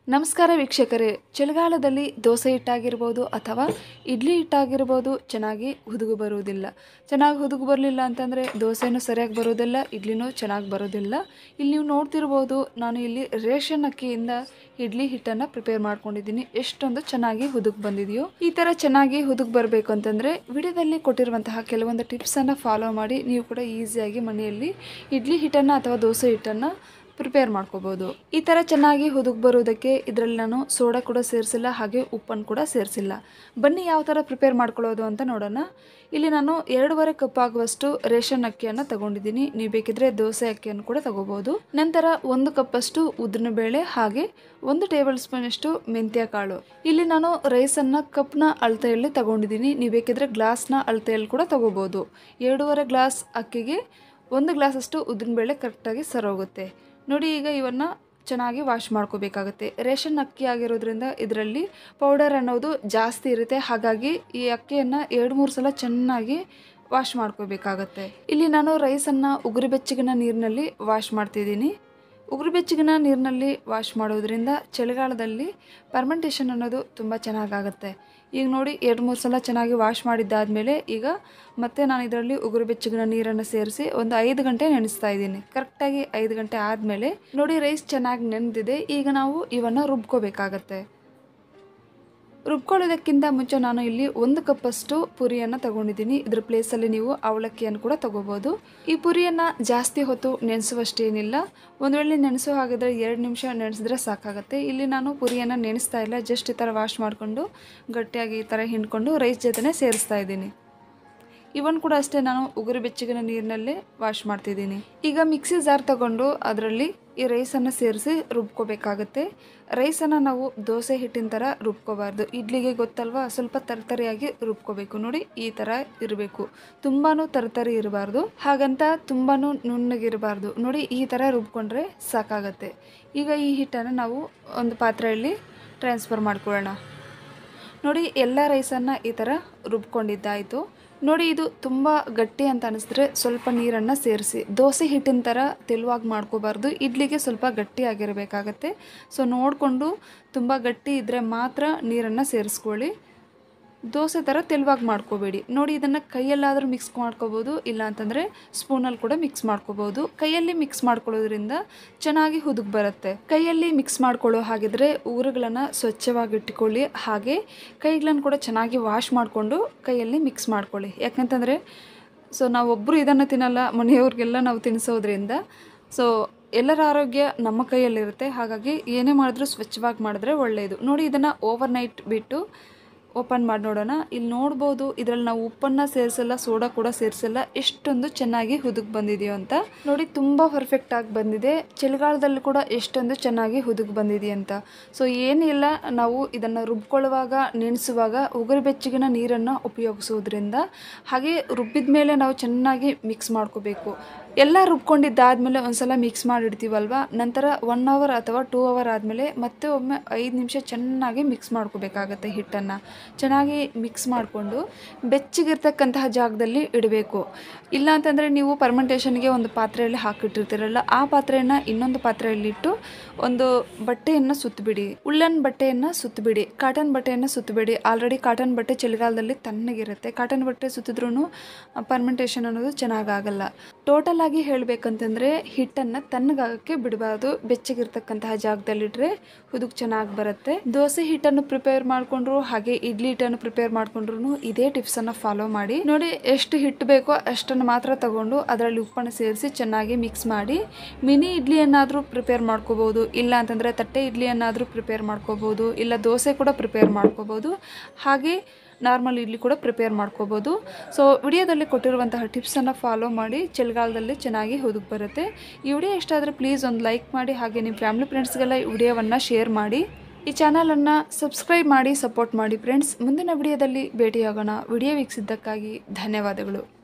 ನಮಸ್ಕಾರ ವೀಕ್ಷಕರೇ ಚಳಿಗಾಲದಲ್ಲಿ ದೋಸೆ ಹಿಟ್ಟಾಗಿರ್ಬೋದು ಅಥವಾ ಇಡ್ಲಿ ಹಿಟ್ಟಾಗಿರ್ಬೋದು ಚೆನ್ನಾಗಿ ಹುದುಗು ಬರುವುದಿಲ್ಲ ಚೆನ್ನಾಗಿ ಹುದುಗು ಬರಲಿಲ್ಲ ಅಂತಂದರೆ ದೋಸೆನೂ ಸರಿಯಾಗಿ ಬರೋದಿಲ್ಲ ಇಡ್ಲಿನೂ ಚೆನ್ನಾಗಿ ಬರೋದಿಲ್ಲ ಇಲ್ಲಿ ನೀವು ನೋಡ್ತಿರ್ಬೋದು ನಾನು ಇಲ್ಲಿ ರೇಷನ್ ಅಕ್ಕಿಯಿಂದ ಇಡ್ಲಿ ಹಿಟ್ಟನ್ನು ಪ್ರಿಪೇರ್ ಮಾಡ್ಕೊಂಡಿದ್ದೀನಿ ಎಷ್ಟೊಂದು ಚೆನ್ನಾಗಿ ಹುದುಗ್ ಬಂದಿದೆಯೋ ಈ ಥರ ಚೆನ್ನಾಗಿ ಹುದುಗ್ ಬರಬೇಕು ಅಂತಂದರೆ ವಿಡಿಯೋದಲ್ಲಿ ಕೊಟ್ಟಿರುವಂತಹ ಕೆಲವೊಂದು ಟಿಪ್ಸನ್ನು ಫಾಲೋ ಮಾಡಿ ನೀವು ಕೂಡ ಈಸಿಯಾಗಿ ಮನೆಯಲ್ಲಿ ಇಡ್ಲಿ ಹಿಟ್ಟನ್ನು ಅಥವಾ ದೋಸೆ ಹಿಟ್ಟನ್ನು ಪ್ರಿಪೇರ್ ಮಾಡ್ಕೋಬೋದು ಈ ಥರ ಚೆನ್ನಾಗಿ ಹುದುಗ್ ಬರೋದಕ್ಕೆ ಇದರಲ್ಲಿ ನಾನು ಸೋಡಾ ಕೂಡ ಸೇರಿಸಿಲ್ಲ ಹಾಗೆ ಉಪ್ಪನ್ನು ಕೂಡ ಸೇರಿಸಿಲ್ಲ ಬನ್ನಿ ಯಾವ ಥರ ಪ್ರಿಪೇರ್ ಮಾಡ್ಕೊಳ್ಳೋದು ಅಂತ ನೋಡೋಣ ಇಲ್ಲಿ ನಾನು ಎರಡೂವರೆ ಕಪ್ ಆಗುವಷ್ಟು ರೇಷನ್ ಅಕ್ಕಿಯನ್ನು ತಗೊಂಡಿದ್ದೀನಿ ನೀವು ಬೇಕಿದ್ರೆ ದೋಸೆ ಅಕ್ಕಿಯನ್ನು ಕೂಡ ತಗೋಬೋದು ನಂತರ ಒಂದು ಕಪ್ಪಷ್ಟು ಉದ್ದಿನ ಬೇಳೆ ಹಾಗೆ ಒಂದು ಟೇಬಲ್ ಸ್ಪೂನಷ್ಟು ಮೆಂತ್ಯ ಕಾಳು ಇಲ್ಲಿ ನಾನು ರೈಸನ್ನು ಕಪ್ನ ಅಳತೆಯಲ್ಲಿ ತಗೊಂಡಿದ್ದೀನಿ ನೀವು ಬೇಕಿದ್ರೆ ಗ್ಲಾಸ್ನ ಅಳತೆಯಲ್ಲಿ ಕೂಡ ತಗೋಬೋದು ಎರಡೂವರೆ ಗ್ಲಾಸ್ ಅಕ್ಕಿಗೆ ಒಂದು ಗ್ಲಾಸಷ್ಟು ಉದ್ದಿನಬೇಳೆ ಕರೆಕ್ಟಾಗಿ ಸರೋಗುತ್ತೆ ನೋಡಿ ಈಗ ಇವನ್ನು ಚೆನ್ನಾಗಿ ವಾಶ್ ಮಾಡ್ಕೋಬೇಕಾಗುತ್ತೆ ರೇಷನ್ ಅಕ್ಕಿ ಆಗಿರೋದ್ರಿಂದ ಇದರಲ್ಲಿ ಪೌಡರ್ ಅನ್ನೋದು ಜಾಸ್ತಿ ಇರುತ್ತೆ ಹಾಗಾಗಿ ಈ ಅಕ್ಕಿಯನ್ನು ಎರಡು ಮೂರು ಸಲ ಚೆನ್ನಾಗಿ ವಾಶ್ ಮಾಡ್ಕೋಬೇಕಾಗತ್ತೆ ಇಲ್ಲಿ ನಾನು ರೈಸನ್ನು ಉಗುರು ಬೆಚ್ಚಗಿನ ನೀರಿನಲ್ಲಿ ವಾಶ್ ಮಾಡ್ತಿದ್ದೀನಿ ಉಗುರು ಬೆಚ್ಚಗಿನ ನೀರಿನಲ್ಲಿ ವಾಶ್ ಮಾಡೋದ್ರಿಂದ ಚಳಿಗಾಲದಲ್ಲಿ ಪರ್ಮೆಂಟೇಷನ್ ಅನ್ನೋದು ತುಂಬ ಚೆನ್ನಾಗಾಗುತ್ತೆ ಈಗ ನೋಡಿ ಎರಡು ಮೂರು ಸಲ ಚೆನ್ನಾಗಿ ವಾಶ್ ಮಾಡಿದ್ದಾದಮೇಲೆ ಈಗ ಮತ್ತೆ ನಾನು ಇದರಲ್ಲಿ ಉಗುರು ಬೆಚ್ಚಗಿನ ನೀರನ್ನು ಸೇರಿಸಿ ಒಂದು ಐದು ಗಂಟೆ ನೆನೆಸ್ತಾ ಇದ್ದೀನಿ ಕರೆಕ್ಟಾಗಿ ಐದು ಗಂಟೆ ಆದಮೇಲೆ ನೋಡಿ ರೈಸ್ ಚೆನ್ನಾಗಿ ನೆನೆದಿದೆ ಈಗ ನಾವು ಇವನ್ನು ರುಬ್ಕೋಬೇಕಾಗತ್ತೆ ರುಬ್ಕೊಳ್ಳೋದಕ್ಕಿಂತ ಮುಂಚೆ ನಾನು ಇಲ್ಲಿ ಒಂದು ಕಪ್ಪಷ್ಟು ಪುರಿಯನ್ನು ತಗೊಂಡಿದ್ದೀನಿ ಇದ್ರ ಪ್ಲೇಸಲ್ಲಿ ನೀವು ಅವಲಕ್ಕಿಯನ್ನು ಕೂಡ ತಗೋಬೋದು ಈ ಪುರಿಯನ್ನು ಜಾಸ್ತಿ ಹೊತ್ತು ನೆನೆಸುವಷ್ಟೇನಿಲ್ಲ ಒಂದು ವೇಳೆ ನೆನೆಸೋ ಹಾಗಿದ್ರೆ ಎರಡು ನಿಮಿಷ ನೆನೆಸಿದ್ರೆ ಸಾಕಾಗುತ್ತೆ ಇಲ್ಲಿ ನಾನು ಪುರಿಯನ್ನು ನೆನೆಸ್ತಾ ಇಲ್ಲ ಜಸ್ಟ್ ಈ ಥರ ವಾಶ್ ಮಾಡಿಕೊಂಡು ಗಟ್ಟಿಯಾಗಿ ಈ ಥರ ಹಿಂಡ್ಕೊಂಡು ರೈಸ್ ಜೊತೆನೇ ಸೇರಿಸ್ತಾ ಇದ್ದೀನಿ ಇವನ್ ಕೂಡ ಅಷ್ಟೇ ನಾನು ಉಗುರು ಬೆಚ್ಚಗಿನ ನೀರಿನಲ್ಲೇ ವಾಶ್ ಮಾಡ್ತಿದ್ದೀನಿ ಈಗ ಮಿಕ್ಸಿ ಜಾರ್ ತಗೊಂಡು ಅದರಲ್ಲಿ ಈ ರೈಸನ್ನು ಸೇರಿಸಿ ರುಬ್ಕೋಬೇಕಾಗತ್ತೆ ರೈಸನ್ನು ನಾವು ದೋಸೆ ಹಿಟ್ಟಿನ ಥರ ರುಬ್ಕೋಬಾರ್ದು ಇಡ್ಲಿಗೆ ಗೊತ್ತಲ್ವಾ ಸ್ವಲ್ಪ ತರತರಿಯಾಗಿ ರುಬ್ಕೋಬೇಕು ನೋಡಿ ಈ ಥರ ಇರಬೇಕು ತುಂಬಾ ತರತರಿ ಇರಬಾರ್ದು ಹಾಗಂತ ತುಂಬಾ ನುಣ್ಣಗಿರಬಾರ್ದು ನೋಡಿ ಈ ಥರ ರುಬ್ಕೊಂಡ್ರೆ ಸಾಕಾಗತ್ತೆ ಈಗ ಈ ಹಿಟ್ಟನ್ನು ನಾವು ಒಂದು ಪಾತ್ರೆಯಲ್ಲಿ ಟ್ರಾನ್ಸ್ಫರ್ ಮಾಡ್ಕೊಳ್ಳೋಣ ನೋಡಿ ಎಲ್ಲ ರೈಸನ್ನು ಈ ಥರ ರುಬ್ಕೊಂಡಿದ್ದಾಯಿತು ನೋಡಿ ಇದು ತುಂಬ ಗಟ್ಟಿ ಅಂತ ಅನಿಸಿದ್ರೆ ಸ್ವಲ್ಪ ನೀರನ್ನು ಸೇರಿಸಿ ದೋಸೆ ಹಿಟ್ಟಿನ ಥರ ತೆಳುವಾಗಿ ಮಾಡ್ಕೋಬಾರ್ದು ಇಡ್ಲಿಗೆ ಸ್ವಲ್ಪ ಗಟ್ಟಿಯಾಗಿರಬೇಕಾಗತ್ತೆ ಸೊ ನೋಡಿಕೊಂಡು ತುಂಬ ಗಟ್ಟಿ ಇದ್ದರೆ ಮಾತ್ರ ನೀರನ್ನು ಸೇರಿಸ್ಕೊಳ್ಳಿ ದೋಸೆ ಥರ ತೆಳುವಾಗಿ ಮಾಡ್ಕೋಬೇಡಿ ನೋಡಿ ಇದನ್ನು ಕೈಯಲ್ಲಾದರೂ ಮಿಕ್ಸ್ ಮಾಡ್ಕೋಬೋದು ಇಲ್ಲ ಅಂತಂದರೆ ಸ್ಪೂನಲ್ಲಿ ಕೂಡ ಮಿಕ್ಸ್ ಮಾಡ್ಕೋಬೋದು ಕೈಯಲ್ಲಿ ಮಿಕ್ಸ್ ಮಾಡ್ಕೊಳ್ಳೋದ್ರಿಂದ ಚೆನ್ನಾಗಿ ಹುದುಗ್ ಬರುತ್ತೆ ಕೈಯಲ್ಲಿ ಮಿಕ್ಸ್ ಮಾಡ್ಕೊಳ್ಳೋ ಹಾಗಿದ್ರೆ ಊರುಗಳನ್ನು ಸ್ವಚ್ಛವಾಗಿ ಇಟ್ಕೊಳ್ಳಿ ಹಾಗೆ ಕೈಗಳನ್ನು ಕೂಡ ಚೆನ್ನಾಗಿ ವಾಶ್ ಮಾಡಿಕೊಂಡು ಕೈಯಲ್ಲಿ ಮಿಕ್ಸ್ ಮಾಡ್ಕೊಳ್ಳಿ ಯಾಕಂತಂದರೆ ಸೊ ನಾವೊಬ್ಬರು ಇದನ್ನು ತಿನ್ನಲ್ಲ ಮನೆಯವ್ರಿಗೆಲ್ಲ ನಾವು ತಿನ್ನಿಸೋದ್ರಿಂದ ಸೊ ಎಲ್ಲರ ಆರೋಗ್ಯ ನಮ್ಮ ಕೈಯಲ್ಲಿರುತ್ತೆ ಹಾಗಾಗಿ ಏನೇ ಮಾಡಿದ್ರೂ ಸ್ವಚ್ಛವಾಗಿ ಮಾಡಿದ್ರೆ ಒಳ್ಳೆಯದು ನೋಡಿ ಇದನ್ನು ಓವರ್ ನೈಟ್ ಬಿಟ್ಟು ಓಪನ್ ಮಾಡಿ ನೋಡೋಣ ಇಲ್ಲಿ ನೋಡ್ಬೋದು ಇದರಲ್ಲಿ ನಾವು ಉಪ್ಪನ್ನು ಸೇರಿಸಲ್ಲ ಸೋಡಾ ಕೂಡ ಸೇರಿಸಲ್ಲ ಎಷ್ಟೊಂದು ಚೆನ್ನಾಗಿ ಹುದುಗ್ ಬಂದಿದೆಯೋ ಅಂತ ನೋಡಿ ತುಂಬ ಪರ್ಫೆಕ್ಟ್ ಆಗಿ ಬಂದಿದೆ ಚಳಿಗಾಲದಲ್ಲಿ ಕೂಡ ಎಷ್ಟೊಂದು ಚೆನ್ನಾಗಿ ಹುದುಗ್ ಬಂದಿದೆ ಅಂತ ಸೊ ಏನಿಲ್ಲ ನಾವು ಇದನ್ನು ರುಬ್ಕೊಳ್ಳುವಾಗ ನೆನೆಸುವಾಗ ಉಗುರು ಬೆಚ್ಚಗಿನ ನೀರನ್ನು ಉಪಯೋಗಿಸೋದ್ರಿಂದ ಹಾಗೆ ರುಬ್ಬಿದ ಮೇಲೆ ನಾವು ಚೆನ್ನಾಗಿ ಮಿಕ್ಸ್ ಮಾಡ್ಕೋಬೇಕು ಎಲ್ಲ ರುಬ್ಕೊಂಡಿದ್ದಾದಮೇಲೆ ಒಂದ್ಸಲ ಮಿಕ್ಸ್ ಮಾಡಿಡ್ತೀವಲ್ವ ನಂತರ ಒನ್ ಅವರ್ ಅಥವಾ ಟೂ ಅವರ್ ಆದಮೇಲೆ ಮತ್ತೆ ಒಮ್ಮೆ ಐದು ನಿಮಿಷ ಚೆನ್ನಾಗಿ ಮಿಕ್ಸ್ ಮಾಡ್ಕೋಬೇಕಾಗತ್ತೆ ಹಿಟ್ಟನ್ನು ಚೆನ್ನಾಗಿ ಮಿಕ್ಸ್ ಮಾಡಿಕೊಂಡು ಬೆಚ್ಚಗಿರ್ತಕ್ಕಂತಹ ಜಾಗದಲ್ಲಿ ಇಡಬೇಕು ಇಲ್ಲ ಅಂತಂದರೆ ನೀವು ಪರ್ಮೆಂಟೇಷನ್ಗೆ ಒಂದು ಪಾತ್ರೆಯಲ್ಲಿ ಹಾಕಿಟ್ಟಿರ್ತೀರಲ್ಲ ಆ ಪಾತ್ರೆಯನ್ನು ಇನ್ನೊಂದು ಪಾತ್ರೆಯಲ್ಲಿಟ್ಟು ಒಂದು ಬಟ್ಟೆಯನ್ನು ಸುತ್ತಬಿಡಿ ಉಳ್ಳನ್ ಬಟ್ಟೆಯನ್ನು ಸುತ್ತಬಿಡಿ ಕಾಟನ್ ಬಟ್ಟೆಯನ್ನು ಸುತ್ತಬೇಡಿ ಆಲ್ರೆಡಿ ಕಾಟನ್ ಬಟ್ಟೆ ಚಳಿಗಾಲದಲ್ಲಿ ತಣ್ಣಗಿರುತ್ತೆ ಕಾಟನ್ ಬಟ್ಟೆ ಸುತ್ತಿದ್ರೂ ಪರ್ಮೆಂಟೇಷನ್ ಅನ್ನೋದು ಚೆನ್ನಾಗಾಗಲ್ಲ ಟೋಟಲ್ ಆಗಿ ಹೇಳಬೇಕಂತಂದರೆ ಹಿಟ್ಟನ್ನು ತಣ್ಣಗಾಗಕ್ಕೆ ಬಿಡಬಾರ್ದು ಬೆಚ್ಚಗಿರ್ತಕ್ಕಂತಹ ಜಾಗದಲ್ಲಿಟ್ಟರೆ ಹುದುಗ್ ಚೆನ್ನಾಗಿ ಬರುತ್ತೆ ದೋಸೆ ಹಿಟ್ಟನ್ನು ಪ್ರಿಪೇರ್ ಮಾಡಿಕೊಂಡ್ರು ಹಾಗೆ ಇಡ್ಲಿ ಹಿಟ್ಟನ್ನು ಪ್ರಿಪೇರ್ ಮಾಡಿಕೊಂಡ್ರು ಇದೇ ಟಿಪ್ಸನ್ನು ಫಾಲೋ ಮಾಡಿ ನೋಡಿ ಎಷ್ಟು ಹಿಟ್ಟು ಬೇಕೋ ಅಷ್ಟನ್ನು ಮಾತ್ರ ತಗೊಂಡು ಅದರಲ್ಲಿ ಉಪ್ಪನ್ನು ಸೇರಿಸಿ ಚೆನ್ನಾಗಿ ಮಿಕ್ಸ್ ಮಾಡಿ ಮಿನಿ ಇಡ್ಲಿಯನ್ನಾದರೂ ಪ್ರಿಪೇರ್ ಮಾಡ್ಕೋಬೋದು ಇಲ್ಲ ಅಂತಂದರೆ ತಟ್ಟೆ ಇಡ್ಲಿಯನ್ನಾದರೂ ಪ್ರಿಪೇರ್ ಮಾಡ್ಕೋಬೋದು ಇಲ್ಲ ದೋಸೆ ಕೂಡ ಪ್ರಿಪೇರ್ ಮಾಡ್ಕೋಬೋದು ಹಾಗೆ ನಾರ್ಮಲ್ ಇಡ್ಲಿ ಕೂಡ ಪ್ರಿಪೇರ್ ಮಾಡ್ಕೋಬೋದು ಸೊ ವಿಡಿಯೋದಲ್ಲಿ ಕೊಟ್ಟಿರುವಂತಹ ಟಿಪ್ಸನ್ನು ಫಾಲೋ ಮಾಡಿ ಚಳಿಗಾಲದಲ್ಲಿ ಚೆನ್ನಾಗಿ ಹುದುಗ್ ಬರುತ್ತೆ ಈ ವಿಡಿಯೋ ಇಷ್ಟ ಆದರೆ ಪ್ಲೀಸ್ ಒಂದು ಲೈಕ್ ಮಾಡಿ ಹಾಗೆ ನಿಮ್ಮ ಫ್ಯಾಮಿಲಿ ಫ್ರೆಂಡ್ಸ್ಗೆಲ್ಲ ಈ ವಿಡಿಯೋವನ್ನು ಶೇರ್ ಮಾಡಿ ಈ ಚಾನಲನ್ನು ಸಬ್ಸ್ಕ್ರೈಬ್ ಮಾಡಿ ಸಪೋರ್ಟ್ ಮಾಡಿ ಫ್ರೆಂಡ್ಸ್ ಮುಂದಿನ ವಿಡಿಯೋದಲ್ಲಿ ಭೇಟಿಯಾಗೋಣ ವಿಡಿಯೋ ವೀಕ್ಷಿದ್ದಕ್ಕಾಗಿ ಧನ್ಯವಾದಗಳು